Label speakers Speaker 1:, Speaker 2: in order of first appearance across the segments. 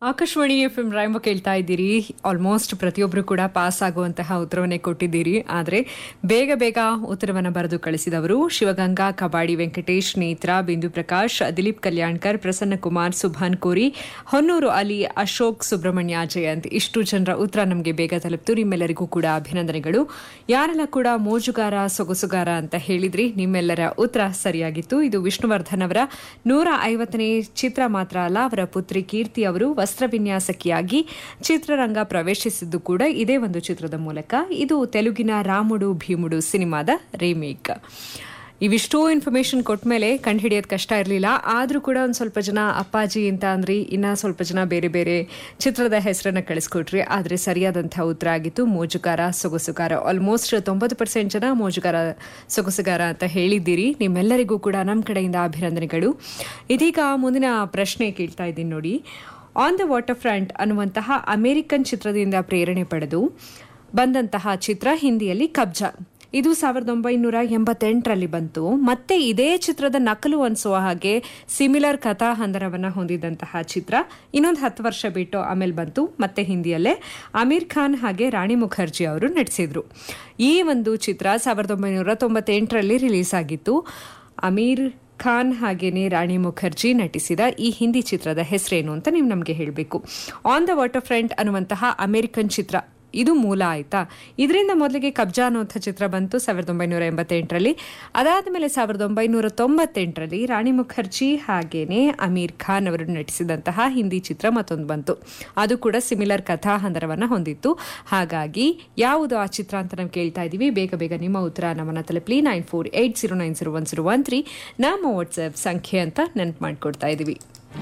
Speaker 1: Akashvani F M ರಾಯಂಬ ಕೇಳ್ತಾ ಇದ್ದೀರಿ almost ಪ್ರತಿಯೊಬ್ಬರು ಕೂಡ ಪಾಸ್ ಆಗುವಂತಹ ಉತ್ತರವನ್ನೇ ಕೊಟ್ಟಿದ್ದೀರಿ ಆದರೆ ಬೇಗ ಬೇಗ ಉತ್ತರವನ್ನು ಬರೆದು ಕಳಿಸಿದವರು ಶಿವಗಂಗಾ ಕಬಾಡಿ ವೆಂಕಟೇಶ್ ನೇತ್ರ ಬಿಂದು ಪ್ರಕಾಶ್ ದಿಲೀಪ್ ಕಲ್ಯಾಣ್ಕರ್ ಪ್ರಸನ್ನ ಕುಮಾರ್ ಸುಭಾನ್ ಕೋರಿ ಹೊನ್ನೂರು ಅಲಿ ಅಶೋಕ್ ಸುಬ್ರಹ್ಮಣ್ಯ ಜಯಂತ್ ಇಷ್ಟು ಜನರ ಉತ್ತರ ನಮಗೆ ಬೇಗ ತಲುಪ್ತು ನಿಮ್ಮೆಲ್ಲರಿಗೂ ಕೂಡ ಅಭಿನಂದನೆಗಳು ಯಾರೆಲ್ಲ ಕೂಡ ಮೋಜುಗಾರ ಸೊಗಸುಗಾರ ಅಂತ ಹೇಳಿದ್ರಿ ನಿಮ್ಮೆಲ್ಲರ ಉತ್ತರ ಸರಿಯಾಗಿತ್ತು ಇದು ವಿಷ್ಣುವರ್ಧನ್ ಅವರ ನೂರ ಐವತ್ತನೇ ಚಿತ್ರ ಮಾತ್ರ ಅಲ್ಲ ಅವರ ಪುತ್ರಿ ಕೀರ್ತಿ ಅವರು ವಸ್ತ್ರ ವಿನ್ಯಾಸಕಿಯಾಗಿ ಚಿತ್ರರಂಗ ಪ್ರವೇಶಿಸಿದ್ದು ಕೂಡ ಇದೇ ಒಂದು ಚಿತ್ರದ ಮೂಲಕ ಇದು ತೆಲುಗಿನ ರಾಮುಡು ಭೀಮುಡು ಸಿನಿಮಾದ ರೀಮೇಕ್ ಇವಿಷ್ಟೋ ಇನ್ಫಾರ್ಮೇಶನ್ ಕೊಟ್ಟ ಮೇಲೆ ಕಂಡುಹಿಡಿಯೋದು ಕಷ್ಟ ಇರಲಿಲ್ಲ ಆದರೂ ಕೂಡ ಒಂದು ಸ್ವಲ್ಪ ಜನ ಅಪ್ಪಾಜಿ ಅಂತ ಅಂದ್ರಿ ಇನ್ನ ಸ್ವಲ್ಪ ಜನ ಬೇರೆ ಬೇರೆ ಚಿತ್ರದ ಹೆಸರನ್ನ ಕಳಿಸ್ಕೊಟ್ರಿ ಆದರೆ ಸರಿಯಾದಂತಹ ಉತ್ತರ ಆಗಿತ್ತು ಮೋಜುಗಾರ ಸೊಗಸುಗಾರ ಆಲ್ಮೋಸ್ಟ್ ತೊಂಬತ್ತು ಪರ್ಸೆಂಟ್ ಜನ ಮೋಜುಗಾರ ಸೊಗಸುಗಾರ ಅಂತ ಹೇಳಿದ್ದೀರಿ ನಿಮ್ಮೆಲ್ಲರಿಗೂ ಕೂಡ ನಮ್ಮ ಕಡೆಯಿಂದ ಅಭಿನಂದನೆಗಳು ಇದೀಗ ಮುಂದಿನ ಪ್ರಶ್ನೆ ಕೇಳ್ತಾ ಇದ್ದೀನಿ ನೋಡಿ ಆನ್ ದ ವಾಟರ್ ಫ್ರಂಟ್ ಅನ್ನುವಂತಹ ಅಮೆರಿಕನ್ ಚಿತ್ರದಿಂದ ಪ್ರೇರಣೆ ಪಡೆದು ಬಂದಂತಹ ಚಿತ್ರ ಹಿಂದಿಯಲ್ಲಿ ಕಬ್ಜಾ ಇದು ಸಾವಿರದ ಒಂಬೈನೂರ ಎಂಬತ್ತೆಂಟರಲ್ಲಿ ಬಂತು ಮತ್ತೆ ಇದೇ ಚಿತ್ರದ ನಕಲು ಅನಿಸುವ ಹಾಗೆ ಸಿಮಿಲರ್ ಕಥಾ ಹಂದರವನ್ನು ಹೊಂದಿದಂತಹ ಚಿತ್ರ ಇನ್ನೊಂದು ಹತ್ತು ವರ್ಷ ಬಿಟ್ಟು ಆಮೇಲೆ ಬಂತು ಮತ್ತೆ ಹಿಂದಿಯಲ್ಲೇ ಅಮೀರ್ ಖಾನ್ ಹಾಗೆ ರಾಣಿ ಮುಖರ್ಜಿ ಅವರು ನಟಿಸಿದ್ರು ಈ ಒಂದು ಚಿತ್ರ ಸಾವಿರದ ಒಂಬೈನೂರ ತೊಂಬತ್ತೆಂಟರಲ್ಲಿ ರಿಲೀಸ್ ಆಗಿತ್ತು ಅಮೀರ್ ಖಾನ್ ಹಾಗೇನೆ ರಾಣಿ ಮುಖರ್ಜಿ ನಟಿಸಿದ ಈ ಹಿಂದಿ ಚಿತ್ರದ ಹೆಸರೇನು ಅಂತ ನೀವು ನಮಗೆ ಹೇಳಬೇಕು ಆನ್ ದ ವಾಟರ್ ಫ್ರಂಟ್ ಅನ್ನುವಂತಹ ಅಮೆರಿಕನ್ ಚಿತ್ರ ಇದು ಮೂಲ ಆಯ್ತಾ ಇದರಿಂದ ಮೊದಲಿಗೆ ಕಬ್ಜಾ ಅನ್ನುವಂಥ ಚಿತ್ರ ಬಂತು ಸಾವಿರದ ಒಂಬೈನೂರ ಎಂಬತ್ತೆಂಟರಲ್ಲಿ ಅದಾದ ಮೇಲೆ ಸಾವಿರದ ಒಂಬೈನೂರ ತೊಂಬತ್ತೆಂಟರಲ್ಲಿ ರಾಣಿ ಮುಖರ್ಜಿ ಹಾಗೇನೆ ಅಮೀರ್ ಖಾನ್ ಅವರು ನಟಿಸಿದಂತಹ ಹಿಂದಿ ಚಿತ್ರ ಮತ್ತೊಂದು ಬಂತು ಅದು ಕೂಡ ಸಿಮಿಲರ್ ಕಥಾ ಹಂದರವನ್ನು ಹೊಂದಿತ್ತು ಹಾಗಾಗಿ ಯಾವುದು ಆ ಚಿತ್ರ ಅಂತ ನಾವು ಕೇಳ್ತಾ ಇದ್ದೀವಿ ಬೇಗ ಬೇಗ ನಿಮ್ಮ ಉತ್ತರ ನಮ್ಮನ್ನ ತಲುಪಲಿ nine four eight zero nine zero one zero one three ನಮ್ಮ ವಾಟ್ಸ್ಆಪ್ ಸಂಖ್ಯೆ ಅಂತ ನೆನಪು ಮಾಡಿಕೊಡ್ತಾ ಇದ್ದೀವಿ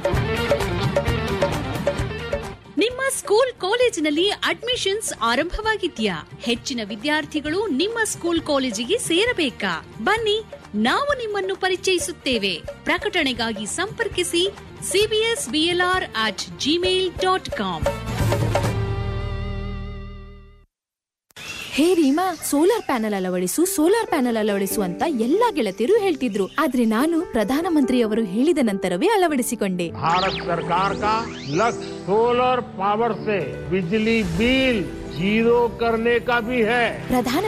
Speaker 2: ನಿಮ್ಮ ಸ್ಕೂಲ್ ಕಾಲೇಜಿನಲ್ಲಿ ಅಡ್ಮಿಷನ್ಸ್ ಆರಂಭವಾಗಿದ್ಯಾ ಹೆಚ್ಚಿನ ವಿದ್ಯಾರ್ಥಿಗಳು ನಿಮ್ಮ ಸ್ಕೂಲ್ ಕಾಲೇಜಿಗೆ ಸೇರಬೇಕಾ ಬನ್ನಿ ನಾವು ನಿಮ್ಮನ್ನು ಪರಿಚಯಿಸುತ್ತೇವೆ ಪ್ರಕಟಣೆಗಾಗಿ ಸಂಪರ್ಕಿಸಿ CBS BLR at Gmail dot com
Speaker 3: hey Reema solar panel ಅಳವಡಿಸು ಸೋಲಾರ್ ಪ್ಯಾನೆಲ್ ಅಳವಡಿಸು ಅಂತ ಎಲ್ಲಾ ಗೆಳತಿಯರು ಹೇಳ್ತಿದ್ರು ಆದ್ರೆ ನಾನು ಪ್ರಧಾನಮಂತ್ರಿಯವರು ಹೇಳಿದ ನಂತರವೇ ಅಳವಡಿಸಿಕೊಂಡೆ
Speaker 4: भारत सरकार का लक्ष्य सोलर पावर से बिजली बिल जीरो करने का भी है
Speaker 3: ಪ್ರಧಾನ